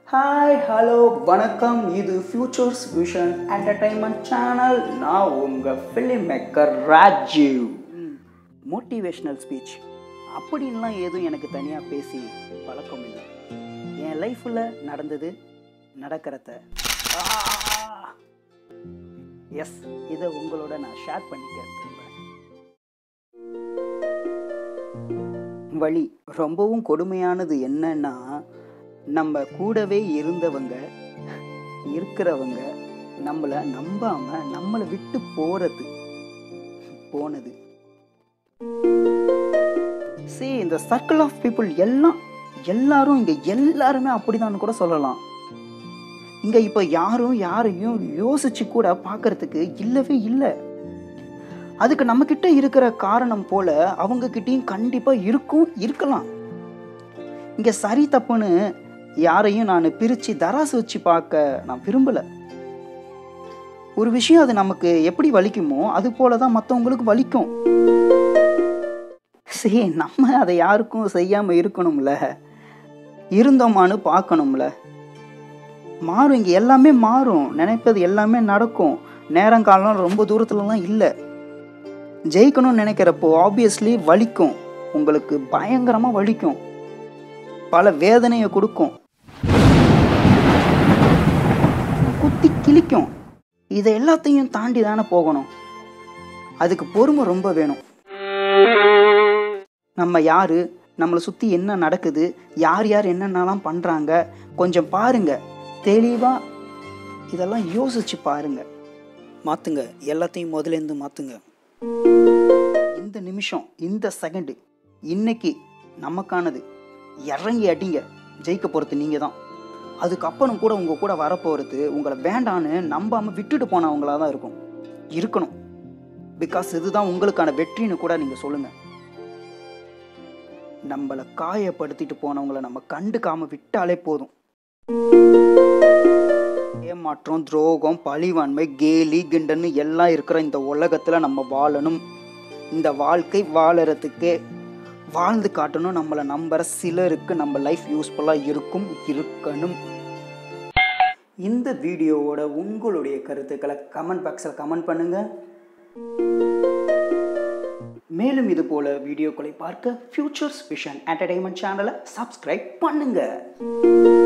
hi hello வணக்கம் இது features Vision entertainment channel நான் உங்கள் film maker Rajeev motivational speech அப்படின்லாம் எதுவும் எனக்கு தனியாக பேசி பழக்கம் இல்லை என் லைஃப்பில் நடந்தது நடக்கிறத எஸ் இதை உங்களோட நான் ஷேர் பண்ணிக்க விரும்புகிறேன் வழி ரொம்பவும் கொடுமையானது என்னன்னா நம்ம கூடவே இருந்தவங்க இருக்கிறவங்க நம்மளை நம்பாம நம்மளை விட்டு போறது போனது see இந்த சர்க்கிள் ஆஃப் பீப்புள் எல்லாம் எல்லாரும் இங்க எல்லாருமே அப்படிதான் கூட சொல்லலாம் இங்க இப்ப யாரும் யாரையும் யோசிச்சு கூட பார்க்கறதுக்கு இல்லவே இல்லை அதுக்கு நம்ம கிட்ட இருக்கிற காரணம் போல அவங்க கிட்டயும் கண்டிப்பா இருக்கும் இருக்கலாம் இங்க சரி தப்புன்னு யாரையும் நான் பிரிச்சு தராசு வச்சு பார்க்க நான் விரும்பல ஒரு விஷயம் அது நமக்கு எப்படி வலிக்குமோ அது போல தான் மற்றவங்களுக்கு வலிக்கும் சரி நம்ம அதை யாருக்கும் செய்யாம இருக்கணும்ல இருந்தோமான்னு பார்க்கணும்ல மாறும் இங்கே எல்லாமே மாறும் நினைப்பது எல்லாமே நடக்கும் நேரங்காலம் ரொம்ப தூரத்துலலாம் இல்லை ஜெயிக்கணும்னு நினைக்கிறப்போ ஆப்வியஸ்லி வலிக்கும் உங்களுக்கு பயங்கரமாக வலிக்கும் பல வேதனையை கொடுக்கும் குத்தி கிழிக்கும் இதை எல்லாத்தையும் தாண்டி தானே போகணும் அதுக்கு பொறுமை ரொம்ப வேணும் நம்ம யாரு நம்மளை சுற்றி என்ன நடக்குது யார் யார் என்னென்னலாம் பண்ணுறாங்க கொஞ்சம் பாருங்க தெளிவாக இதெல்லாம் யோசிச்சு பாருங்க மாற்றுங்க எல்லாத்தையும் முதலேருந்து மாற்றுங்க இந்த நிமிஷம் இந்த செகண்டு இன்னைக்கு நமக்கானது இறங்கி அடிங்க ஜெயிக்க போகிறது நீங்கள் தான் அதுக்கப்புறம் கூட உங்கள் கூட வரப்போகிறது உங்களை வேண்டான்னு நம்பாமல் விட்டுட்டு போனவங்களா தான் இருக்கும் இருக்கணும் பிகாஸ் இதுதான் உங்களுக்கான வெற்றின்னு கூட நீங்கள் சொல்லுங்கள் நம்மளை காயப்படுத்திட்டு போனவங்கள நம்ம கண்டுக்காம விட்டாலே போதும் ஏமாற்றம் துரோகம் பழிவாண்மை கேலி கிண்டன்னு எல்லாம் இருக்கிற இந்த உலகத்துல நம்ம வாழணும் இந்த வாழ்க்கை வாழறதுக்கே வாழ்ந்து காட்டணும் நம்மளை நம்புற சிலருக்கு நம்ம லைஃப் யூஸ்ஃபுல்லாக இருக்கும் இருக்கணும் இந்த வீடியோவோட உங்களுடைய கருத்துக்களை கமெண்ட் பாக்ஸில் கமெண்ட் பண்ணுங்க மேலும் இது போல வீடியோக்களை பார்க்க ஃபியூச்சர்ஸ் விஷன் என்டர்டைன்மெண்ட் சேனலை சப்ஸ்கிரைப் பண்ணுங்க